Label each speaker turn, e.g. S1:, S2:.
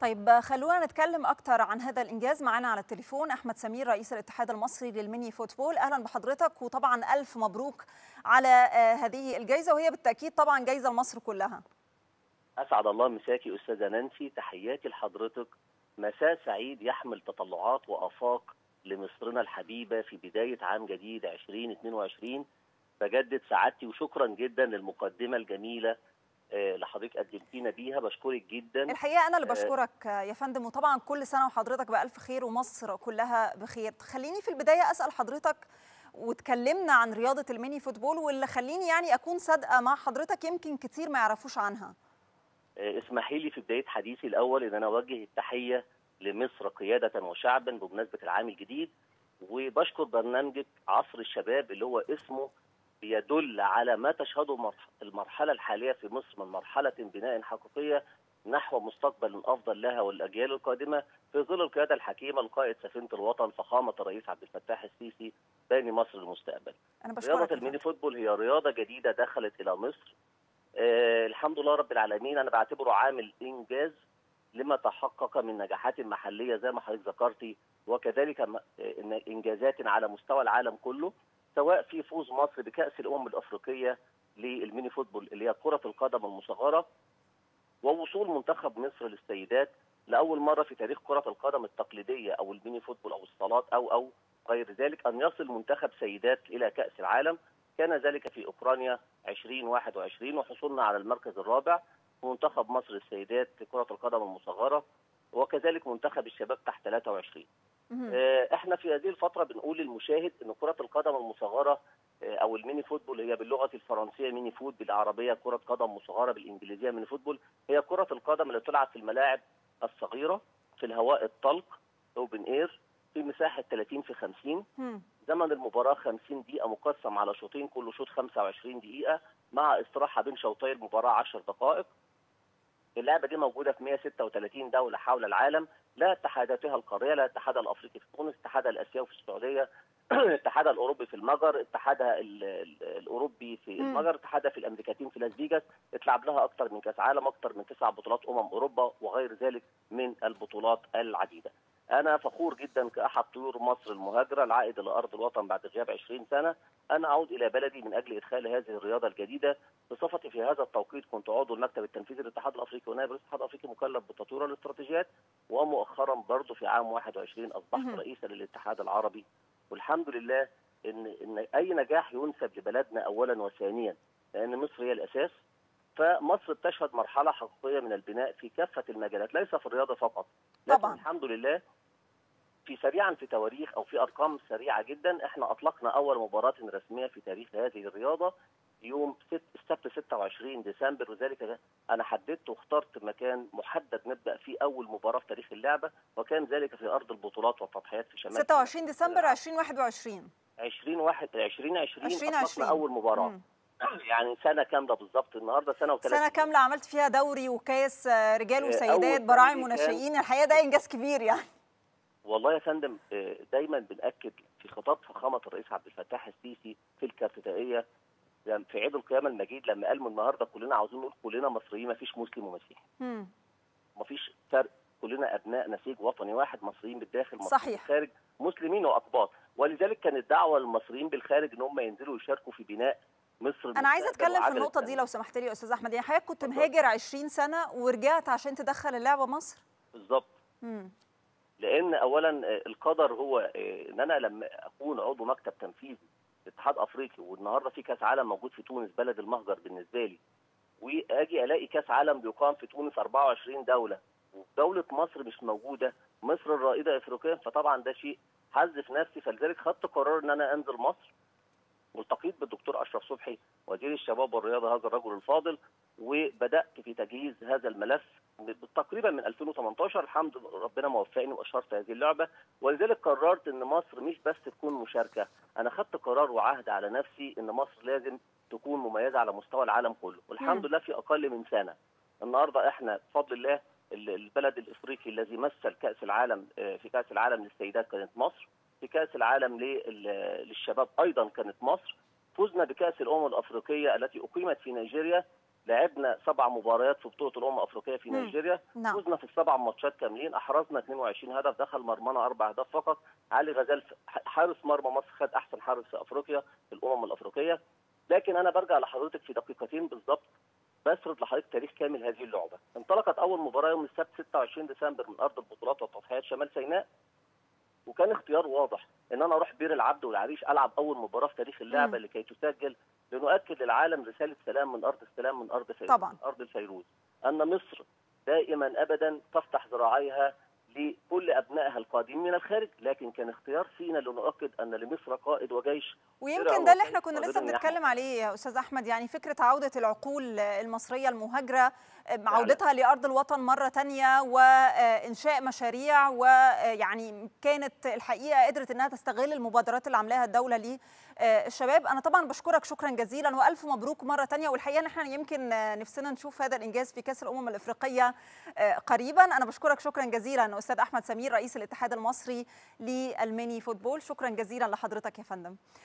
S1: طيب خلونا نتكلم اكتر عن هذا الانجاز معنا على التليفون احمد سمير رئيس الاتحاد المصري للميني فوتبول اهلا بحضرتك وطبعا الف مبروك على هذه الجائزه وهي بالتاكيد طبعا جائزه لمصر كلها
S2: اسعد الله مساكي استاذه نانسي تحياتي لحضرتك مساء سعيد يحمل تطلعات وافاق لمصرنا الحبيبه في بدايه عام جديد 2022 بجدد سعادتي وشكرا جدا للمقدمه الجميله اللي حضرتك قدمتينا بيها بشكرك جدا
S1: الحقيقه انا اللي بشكرك يا فندم وطبعا كل سنه وحضرتك بالف خير ومصر كلها بخير خليني في البدايه اسال حضرتك وتكلمنا عن رياضه الميني فوتبول واللي خليني يعني اكون صادقه مع حضرتك يمكن كتير ما يعرفوش عنها
S2: اسمحي لي في بدايه حديثي الاول ان انا اوجه التحيه لمصر قياده وشعبا بمناسبه العام الجديد وبشكر برنامجك عصر الشباب اللي هو اسمه بيدل على ما تشهده المرحلة الحالية في مصر من مرحلة بناء حقيقية نحو مستقبل أفضل لها والأجيال القادمة في ظل القيادة الحكيمة لقائد سفينة الوطن فخامة الرئيس عبد الفتاح السيسي باني مصر المستقبل.
S1: أنا
S2: رياضة الميني فوتبول هي رياضة جديدة دخلت إلى مصر. آه الحمد لله رب العالمين أنا بعتبره عامل إنجاز لما تحقق من نجاحات محلية زي ما حضرتك ذكرتي وكذلك إنجازات على مستوى العالم كله سواء في فوز مصر بكأس الأمم الأفريقية للميني فوتبول اللي هي كرة القدم المصغرة ووصول منتخب مصر للسيدات لأول مرة في تاريخ كرة القدم التقليدية أو الميني فوتبول أو الصالات أو أو غير ذلك أن يصل منتخب سيدات إلى كأس العالم كان ذلك في أوكرانيا 2021 وحصولنا على المركز الرابع منتخب مصر للسيدات كرة القدم المصغرة وكذلك منتخب الشباب تحت 23 احنا في هذه الفتره بنقول للمشاهد ان كره القدم المصغره او الميني فوتبول هي باللغه الفرنسيه ميني فوت بالعربيه كره قدم مصغره بالانجليزيه ميني فوتبول هي كره القدم اللي تلعب في الملاعب الصغيره في الهواء الطلق اوبن اير في مساحه 30 في 50 زمن المباراه 50 دقيقه مقسم على شوطين كل شوط 25 دقيقه مع استراحه بين شوطي المباراه 10 دقائق اللعبه دي موجوده في 136 دوله حول العالم لا اتحاداتها القاريه لا الاتحاد الافريقي في تونس الاتحاد الاسيوي في السعوديه الاتحاد الاوروبي في المجر اتحادها الاوروبي في المجر اتحادها في الامريكتين في لاس فيجاس اتلعب لها اكثر من كاس عالم اكثر من تسع بطولات امم اوروبا وغير ذلك من البطولات العديده انا فخور جدا كاحد طيور مصر المهاجره العائد الى ارض الوطن بعد غياب 20 سنه انا اعود الى بلدي من اجل ادخال هذه الرياضه الجديده بصفتي في هذا التوقيت كنت عضو المكتب التنفيذي للاتحاد الافريقي ونائب رئيس الاتحاد الافريقي مكلف بتطوير الاستراتيجيات ومؤخرا برضه في عام 21 اصبحت رئيسا للاتحاد العربي والحمد لله ان ان اي نجاح ينسب لبلدنا اولا وثانيا لان مصر هي الاساس فمصر بتشهد مرحله حقيقيه من البناء في كافه المجالات ليس في الرياضه فقط لكن
S1: طبعا.
S2: الحمد لله في سريعا في تواريخ او في ارقام سريعه جدا احنا اطلقنا اول مباراه رسميه في تاريخ هذه الرياضه يوم السبت 26 ديسمبر وذلك انا حددت واخترت مكان محدد نبدا فيه اول مباراه في تاريخ اللعبه وكان ذلك في ارض البطولات والتضحيات في شمال
S1: 26 ديسمبر 2021
S2: 20 واحد 2020
S1: 2020
S2: اطلقنا اول مباراه
S1: مم.
S2: يعني سنه كامله بالظبط النهارده سنه وثلاث
S1: سنه كامله عملت فيها دوري وكاس رجال
S2: آه،
S1: وسيدات
S2: أول
S1: براعم
S2: دوري
S1: وناشئين الحقيقه ده انجاز كبير يعني
S2: والله يا فندم آه، دايما بنأكد في خطاب فخامة الرئيس عبد الفتاح السيسي في الكافتائية لم- في عيد القيامة المجيد لما قال من النهارده كلنا عاوزين نقول كلنا مصريين ما فيش مسلم ومسيحي
S1: مم.
S2: ما فيش فرق كلنا أبناء نسيج وطني واحد مصريين بالداخل مصريين
S1: صحيح.
S2: بالخارج مسلمين وأقباط ولذلك كانت دعوة للمصريين بالخارج إن هم ينزلوا يشاركوا في بناء مصر
S1: انا عايزه
S2: المستقبل
S1: اتكلم في
S2: وعدم
S1: النقطه دي
S2: التمييز.
S1: لو سمحت لي يا استاذ احمد يعني حضرتك كنت
S2: اتفضل.
S1: مهاجر 20 سنه ورجعت عشان تدخل اللعبه مصر
S2: بالظبط
S1: مم.
S2: لان اولا آه، القدر هو آه، ان انا لما اكون عضو مكتب تنفيذي لاتحاد افريقي والنهارده في كاس عالم موجود في تونس بلد المهجر بالنسبه لي واجي الاقي كاس عالم بيقام في تونس 24 دوله ودوله مصر مش موجوده مصر الرائده افريقيا فطبعا ده شيء حز في نفسي فلذلك خدت قرار ان انا انزل مصر والتقيت بالدكتور اشرف صبحي وزير الشباب والرياضه هذا الرجل الفاضل وبدات في تجهيز هذا الملف تقريبا من 2018 الحمد لله ربنا موفقني واشهرت هذه اللعبه ولذلك قررت ان مصر مش بس تكون مشاركه انا خدت قرار وعهد على نفسي ان مصر لازم تكون مميزه على مستوى العالم كله والحمد
S1: مم.
S2: لله في اقل من سنه النهارده احنا بفضل الله ال- البلد الافريقي الذي مثل كاس العالم آه، في كاس العالم للسيدات كانت مصر في كاس العالم لل- للشباب ايضا كانت مصر فزنا بكاس الامم الافريقيه التي اقيمت في نيجيريا لعبنا سبع مباريات في بطوله الامم الافريقيه في
S1: مم.
S2: نيجيريا
S1: نعم
S2: فزنا في السبع ماتشات كاملين احرزنا 22 هدف دخل مرمانا اربع اهداف فقط علي غزال حارس مرمى مصر خد احسن حارس في افريقيا في الامم الافريقيه لكن انا برجع لحضرتك في دقيقتين بالضبط بسرد لحضرتك تاريخ كامل هذه اللعبه انطلقت اول مباراه يوم السبت 26 ديسمبر من ارض البطولات والتضحيات شمال سيناء وكان اختيار واضح ان انا اروح بير العبد والعريش العب اول مباراه في تاريخ اللعبه
S1: مم.
S2: لكي تسجل لنؤكد للعالم رساله سلام من ارض السلام من ارض فيروز
S1: طبعا.
S2: من ارض الفيروز ان مصر دائما ابدا تفتح ذراعيها لكل ابنائها القادمين من الخارج لكن كان اختيار فينا لنؤكد ان لمصر قائد وجيش
S1: ويمكن ده اللي احنا كنا لسه بنتكلم عليه يا استاذ احمد يعني فكره عوده العقول المصريه المهاجره عودتها لارض الوطن مره تانية وانشاء مشاريع ويعني كانت الحقيقه قدرت انها تستغل المبادرات اللي عاملاها الدوله للشباب انا طبعا بشكرك شكرا جزيلا والف مبروك مره تانية والحقيقه ان احنا يمكن نفسنا نشوف هذا الانجاز في كاس الامم الافريقيه قريبا انا بشكرك شكرا جزيلا استاذ احمد سمير رئيس الاتحاد المصري للميني فوتبول شكرا جزيلا لحضرتك يا فندم